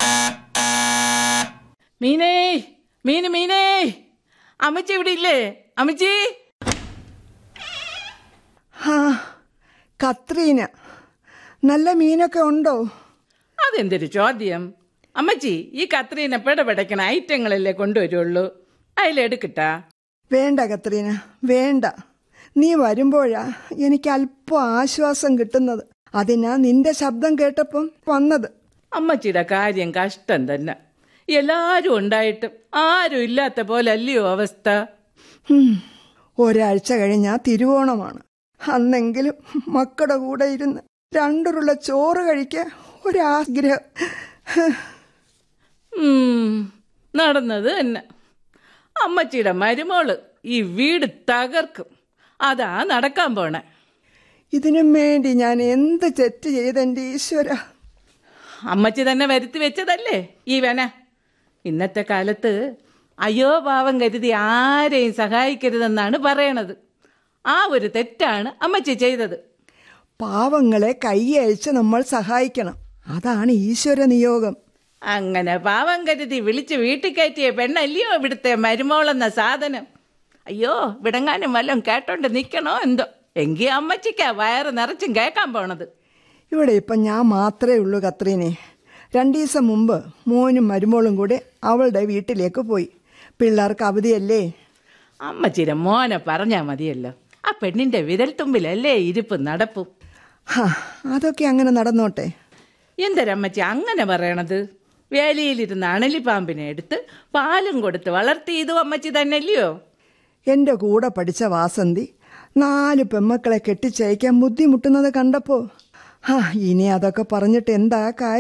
മീനേ മീന് മീനേ അമ്മച്ചി ഇവിടെ ഇല്ലേ അമ്മച്ചി ആ കത്രീന നല്ല മീനൊക്കെ ഉണ്ടോ അതെന്തൊരു ചോദ്യം അമ്മച്ചി ഈ കത്രീനെ പിടപെടക്കണ ഐറ്റങ്ങളല്ലേ കൊണ്ടുവരുള്ളൂ അതിലെടുക്കട്ടാ വേണ്ട കത്രീന വേണ്ട നീ വരുമ്പോഴാ എനിക്ക് അല്പം ആശ്വാസം കിട്ടുന്നത് അതിനാ നിന്റെ ശബ്ദം കേട്ടപ്പം വന്നത് അമ്മച്ചിയുടെ കാര്യം കഷ്ടം തന്നെ എല്ലാരും ഉണ്ടായിട്ടും ആരും ഇല്ലാത്ത പോലെ അല്ലയോ അവസ്ഥ ഹും, ഒരാഴ്ച കഴിഞ്ഞാ തിരുവോണമാണ് അന്നെങ്കിലും മക്കളുടെ കൂടെ ഇരുന്ന് രണ്ടുരുള്ള ചോറ് കഴിക്കാൻ ഒരാഗ്രഹം ഉം, നടന്നത് തന്നെ അമ്മച്ചിയുടെ മരുമോള് ഈ വീട് തകർക്കും അതാ നടക്കാൻ പോണേ ഇതിനും വേണ്ടി ഞാൻ എന്ത് തെറ്റ് ചെയ്തെന്റെ ഈശ്വര അമ്മച്ചി തന്നെ വരുത്തി വെച്ചതല്ലേ ഈ വന ഇന്നത്തെ കാലത്ത് അയ്യോ പാവം കരുതി ആരെയും സഹായിക്കരുതെന്നാണ് പറയണത് ആ ഒരു തെറ്റാണ് അമ്മച്ചി ചെയ്തത് പാവങ്ങളെ കൈ അയച്ച് നമ്മൾ സഹായിക്കണം അതാണ് ഈശ്വര നിയോഗം അങ്ങനെ പാവം കരുതി വിളിച്ച് വീട്ടിൽ കയറ്റിയ പെണ്ണല്ലയോ ഇവിടുത്തെ മരുമോളെന്ന സാധനം അയ്യോ വിടങ്ങാനും വല്ലതും കേട്ടോണ്ട് നിൽക്കണോ എന്തോ എങ്കി അമ്മച്ചിക്കാ വയറ് നിറച്ചും കേൾക്കാൻ പോണത് ഇവിടെ ഇപ്പം ഞാൻ മാത്രമേ ഉള്ളൂ കത്രീനെ രണ്ടു ദിവസം മുമ്പ് മോനും മരുമോളും കൂടെ അവളുടെ വീട്ടിലേക്ക് പോയി പിള്ളേർക്ക് അവധിയല്ലേ അമ്മച്ചിയുടെ മോനെ പറഞ്ഞാ മതിയല്ലോ ആ പെണ്ണിന്റെ വിരൽ തുമ്പിലല്ലേ ഇരിപ്പ് നടപ്പും ഹാ അതൊക്കെ അങ്ങനെ നടന്നോട്ടെ എന്തരമ്മച്ചി അങ്ങനെ പറയണത് വേലിയിലിരുന്ന അണലിപ്പാമ്പിനെ എടുത്ത് പാലും കൊടുത്ത് വളർത്തിയതും അമ്മച്ചി തന്നെയല്ലയോ എൻ്റെ കൂടെ പഠിച്ച വാസന്തി നാല് പെമ്മക്കളെ കെട്ടിച്ചയക്കാൻ ബുദ്ധിമുട്ടുന്നത് കണ്ടപ്പോൾ ഹാ ഇനി അതൊക്കെ പറഞ്ഞിട്ട് എന്താ കാര്യം